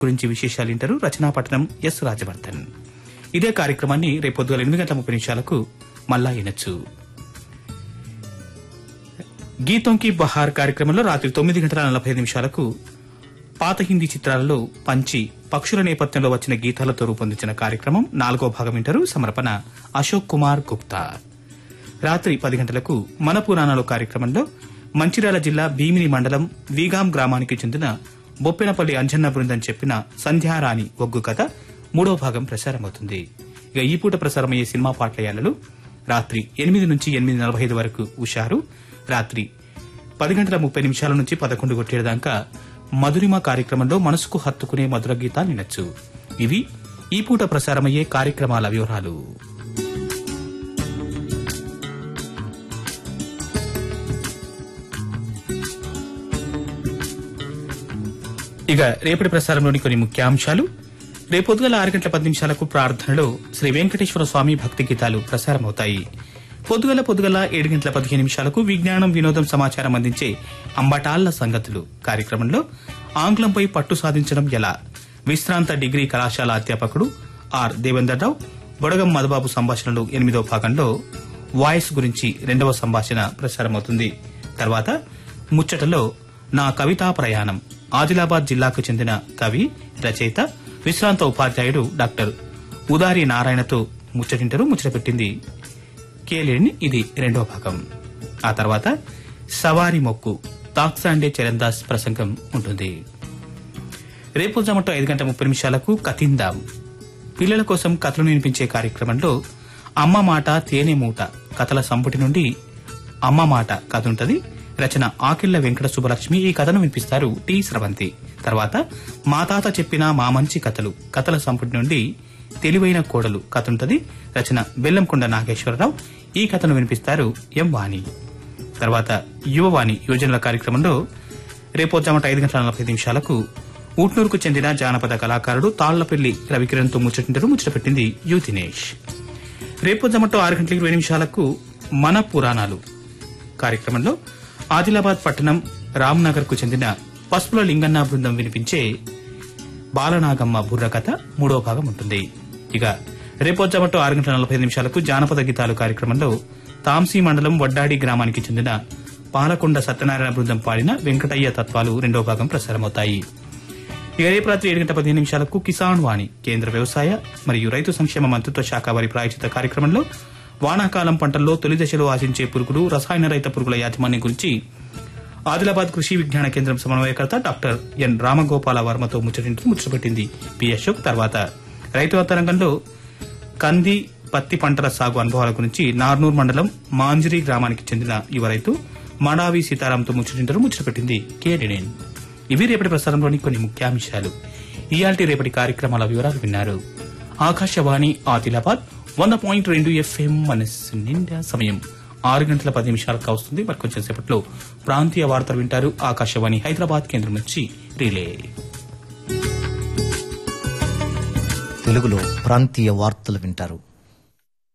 గురించి విశేషాలు వింటారు రచనాపట్నం ఎస్ రాజవర్ధన్ ఇదే కార్యక్రమాన్ని రేపు పొద్దుగల ఎనిమిది గంటల ముప్పై నిమిషాలకు మళ్ళా వినొచ్చు గీతం కి బహార్ కార్యక్రమంలో రాత్రి తొమ్మిది గంటల నలభై ఐదు నిమిషాలకు పాత హిందీ చిత్రాలలో పంచి పక్షుల నేపథ్యంలో వచ్చిన గీతాలతో రూపొందించిన కార్యక్రమం నాలుగో భాగం వింటారు సమర్పణ అశోక్ కుమార్ గుప్తా రాత్రి పది గంటలకు మన పురాణాలు కార్యక్రమంలో మంచిర్యాల జిల్లా భీమిని మండలం వీగాం గ్రామానికి చెందిన బొప్పెనపల్లి అంజన్న బృందం చెప్పిన సంధ్యారాణి ఒగ్గు కథ మూడో భాగం ప్రసారమవుతుంది ఇక ఈ పూట ప్రసారమయ్యే సినిమా పాటలయాలలో రాత్రి ఎనిమిది నుంచి ఎనిమిది నలభై ఐదు వరకు ఉషారు రాత్రి పది గంటల ముప్పై నిమిషాల నుంచి పదకొండు కొట్టేదాకా మధురిమ కార్యక్రమంలో మనసుకు హత్తుకునే మధుర గీతాలు వినొచ్చు ఇవి ఈ పూట ప్రసారమయ్యే కార్యక్రమాల వివరాలు ఇక రేపటి ప్రసారంలోని కొన్ని ముఖ్యాంశాలు రేపు పొద్దుగల ఆరు గంటల పది నిమిషాలకు ప్రార్థనలో శ్రీ వెంకటేశ్వర స్వామి భక్తి గీతాలు ప్రసారమవుతాయి పొద్దుగల పొద్దుగల ఏడు గంటల పదిహేను నిమిషాలకు విజ్ఞానం వినోదం సమాచారం అందించే అంబటాళ్ల సంగతులు కార్యక్రమంలో ఆంగ్లంపై పట్టు సాధించడం ఎలా విశ్రాంత డిగ్రీ కళాశాల అధ్యాపకుడు ఆర్ దేవేందర్ రావు బొడగం మధుబాబు సంభాషణలు ఎనిమిదో భాగంలో వాయిస్ గురించి రెండవ సంభాషణ ప్రసారమవుతుంది తర్వాత ముచ్చటలో నా కవితా ప్రయాణం ఆదిలాబాద్ జిల్లాకు చెందిన కవి రచయిత విశ్రాంత ఉపాధ్యాయుడు డాక్టర్ ఉదారి నారాయణతో ముచ్చటింటారు ముచ్చటపెట్టింది కేలేని ఇది రెండో భాగం ఆ తర్వాత సవారి మొక్కు తాక్సాండే చరణ్దాస్ ప్రసంగం ఉంటుంది రేపు జమటో ఐదు గంటల ముప్పై నిమిషాలకు కథిందాం పిల్లల కోసం కథలు వినిపించే కార్యక్రమంలో అమ్మ మాట తేనె మూట కథల సంపుటి నుండి అమ్మ మాట కథ ఉంటది రచన ఆకిళ్ల వెంకట సుబ్బలక్ష్మి ఈ కథను వినిపిస్తారు టి స్రవంతి తర్వాత మా తాత చెప్పిన మా మంచి కథలు కథల సంపుటి నుండి తెలివైన కోడలు కథ ఉంటది రచన బెల్లంకొండ నాగేశ్వరరావు ఈ కథను వినిపిస్తారు ఎం వాణి తర్వాత యువవాణి యోజనల కార్యక్రమంలో రేపోజామట ఐదు గంటల నలభై నిమిషాలకు ఊట్నూరుకు చెందిన జానపద కళాకారుడు తాళ్లపల్లి రవికిరణ్తో ముచ్చటింటారు ముచ్చటపెట్టింది యు దినేష్ రేపోజామటో ఆరు గంటల ఇరవై నిమిషాలకు మన పురాణాలు కార్యక్రమంలో ఆదిలాబాద్ పట్టణం రామ్నగర్ కు చెందిన పసుపుల లింగన్న బృందం వినిపించే బాలనాగమ్మ బుర్ర కథ మూడో భాగం ఉంటుంది ఇక రేపోజామటో ఆరు గంటల నలభై ఐదు నిమిషాలకు జానపద గీతాలు కార్యక్రమంలో తాంసీ మండలం వడ్డాడి గ్రామానికి చెందిన పాలకొండ సత్యనారాయణ బృందం పాడిన వెంకటయ్య తత్వాలు రెండో భాగం ప్రసారమవుతాయి ఇక రేపు రాత్రి ఏడు గంటల పదిహేను నిమిషాలకు కిసాన్ వాణి కేంద్ర వ్యవసాయ మరియు రైతు సంక్షేమ మంత్రిత్వ శాఖ వారి ప్రాయోజిత కార్యక్రమంలో వానాకాలం పంటల్లో తొలి దశలో ఆశించే పురుగులు రసాయన రైత పురుగుల యాజమాన్యం గురించి ఆదిలాబాద్ కృషి విజ్ఞాన కేంద్రం సమన్వయకర్త డాక్టర్ ఎన్ రామగోపాల వర్మతో ముచ్చటింటూ ముచ్చటపెట్టింది పి అశోక్ తర్వాత రైతు అంతరంగంలో కంది పత్తి పంటల సాగు అనుభవాల గురించి నార్నూర్ మండలం మాంజిరి గ్రామానికి చెందిన యువ రైతు మడావి సీతారాంతో ముచ్చటింటారు ముచ్చటపెట్టింది కేడినేన్ ఇవి రేపటి ప్రసారంలోని కొన్ని ముఖ్యాంశాలు ఇయాల్టి రేపటి కార్యక్రమాల వివరాలు విన్నారు ఆకాశవాణి ఆదిలాబాద్ వంద పాయింట్ రెండు ఎఫ్ఎం మనస్సు నిండా సమయం ఆరు గంటల పది నిమిషాలకు వస్తుంది మరి కొంచెం సేపట్లో ప్రాంతీయ వార్తలు వింటారు ఆకాశవాణి హైదరాబాద్ కేంద్రం నుంచి రిలే తెలుగులో ప్రాంతీయ వార్తలు వింటారు